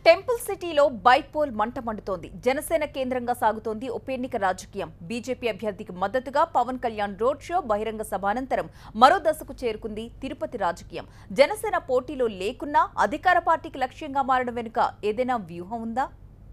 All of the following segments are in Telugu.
టెంపుల్ సిటీలో బైపోల్ మంట మండుతోంది జనసేన కేంద్రంగా సాగుతోంది ఉప ఎన్నిక రాజకీయం బీజేపీ అభ్యర్థికి మద్దతుగా పవన్ కళ్యాణ్ రోడ్ షో బహిరంగ సభ అనంతరం మరో దశకు చేరుకుంది తిరుపతి రాజకీయం జనసేన పోటీలో లేకున్నా అధికార పార్టీకి లక్ష్యంగా మారడం వెనుక ఏదైనా వ్యూహం ఉందా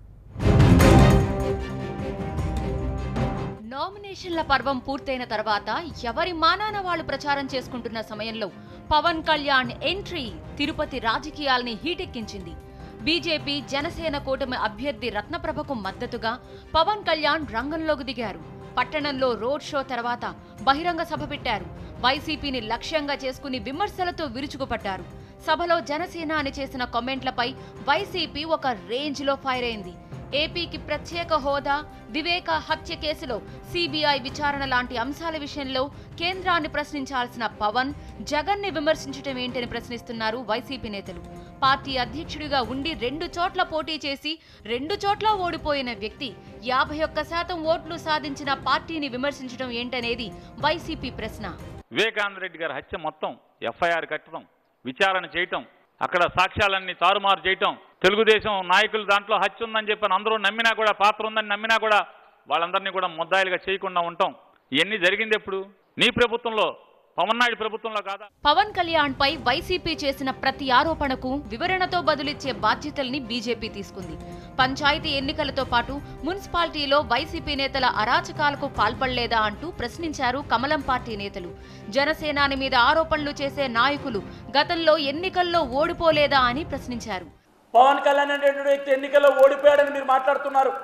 నామినేషన్ల పర్వం పూర్తయిన తర్వాత ఎవరి మానాన వాళ్ళు ప్రచారం చేసుకుంటున్న సమయంలో పవన్ కళ్యాణ్ ఎంట్రీ తిరుపతి రాజకీయాల్ని హీటెక్కించింది బీజేపీ జనసేన కూటమి అభ్యర్థి రత్నప్రభకు మద్దతుగా పవన్ కళ్యాణ్ రంగంలోకి దిగారు పట్టణంలో రోడ్ షో తర్వాత బహిరంగ సభ పెట్టారు వైసీపీని లక్ష్యంగా చేసుకుని విమర్శలతో విరుచుకుపడ్డారు సభలో జనసేన అని చేసిన కామెంట్లపై వైసీపీ ఒక రేంజ్లో ఫైర్ అయింది ఏపీకి ప్రత్యేక హోదా వివేక హత్య కేసులో సిబిఐ విచారణ లాంటి అంశాల విషయంలో కేంద్రాన్ని ప్రశ్నించాల్సిన పవన్ జగన్ని విమర్శించడం ఏంటని ప్రశ్నిస్తున్నారు వైసీపీ నేతలు పార్టీ అధ్యక్షుడిగా ఉండి రెండు చోట్ల పోటీ చేసి రెండు చోట్ల ఓడిపోయిన వ్యక్తి యాభై ఒక్క శాతం ఓట్లు సాధించిన పార్టీని విమర్శించడం ఏంటనేది వైసీపీ ప్రశ్న వివేకానంద రెడ్డి గారి హత్య మొత్తం ఎఫ్ఐఆర్ కట్టడం విచారణ చేయటం అక్కడ సాక్ష్యాలన్నీ తారుమారు చేయటం తెలుగుదేశం నాయకులు దాంట్లో హత్య ఉందని చెప్పని అందరూ నమ్మినా కూడా పాత్ర ఉందని నమ్మినా కూడా వాళ్ళందరినీ కూడా ముద్దాయిలుగా చేయకుండా ఉంటాం ఇవన్నీ జరిగింది ఎప్పుడు నీ ప్రభుత్వంలో పవన్ నాయుడు ప్రభుత్వంలో కాదా పవన్ కళ్యాణ్ పై వైసీపీ చేసిన ప్రతి ఆరోపణకు వివరణతో బదులిచ్చే బాధ్యతల్ని బీజేపీ తీసుకుంది పంచాయతీ ఎన్నికలతో పాటు మున్సిపాలిటీలో వైసీపీ నేతల అరాచకాలకు పాల్పడలేదా అంటూ ప్రశ్నించారు కమలం పార్టీ నేతలు జనసేనాని మీద ఆరోపణలు చేసే నాయకులు గతంలో ఎన్నికల్లో ఓడిపోలేదా అని ప్రశ్నించారు పవన్ కళ్యాణ్ అనేటువంటి వ్యక్తి ఎన్నికల్లో ఓడిపోయాడని మీరు మాట్లాడుతున్నారు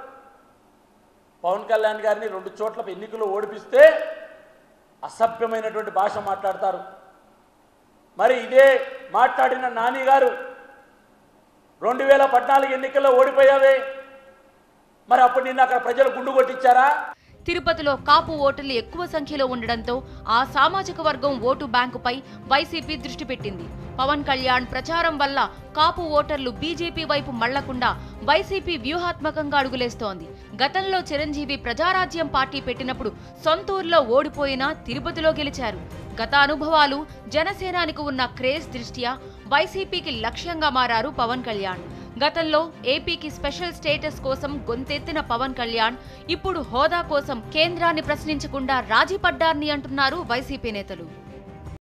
పవన్ కళ్యాణ్ గారిని రెండు చోట్ల ఎన్నికల్లో ఓడిపిస్తే అసభ్యమైనటువంటి భాష మాట్లాడతారు మరి ఇదే మాట్లాడిన నాని గారు రెండు వేల పద్నాలుగు ఎన్నికల్లో ఓడిపోయావే మరి అప్పుడు నిన్న అక్కడ ప్రజలు గుండు కొట్టించారా తిరుపతిలో కాపు ఓటర్లు ఎక్కువ సంఖ్యలో ఉండడంతో ఆ సామాజిక వర్గం ఓటు బ్యాంకుపై వైసీపీ దృష్టి పెట్టింది పవన్ కళ్యాణ్ ప్రచారం వల్ల కాపు ఓటర్లు బీజేపీ వైపు మళ్లకుండా వైసీపీ వ్యూహాత్మకంగా అడుగులేస్తోంది గతంలో చిరంజీవి ప్రజారాజ్యం పార్టీ పెట్టినప్పుడు సొంతూరులో ఓడిపోయినా తిరుపతిలో గెలిచారు గత అనుభవాలు జనసేనానికి ఉన్న క్రేజ్ దృష్ట్యా వైసీపీకి లక్ష్యంగా మారారు పవన్ కళ్యాణ్ గతంలో ఏపీకి స్పెషల్ స్టేటస్ కోసం గొంతెత్తిన పవన్ కళ్యాణ్ ఇప్పుడు హోదా కోసం కేంద్రాన్ని ప్రశ్నించకుండా రాజీ పడ్డారని అంటున్నారు వైసీపీ నేతలు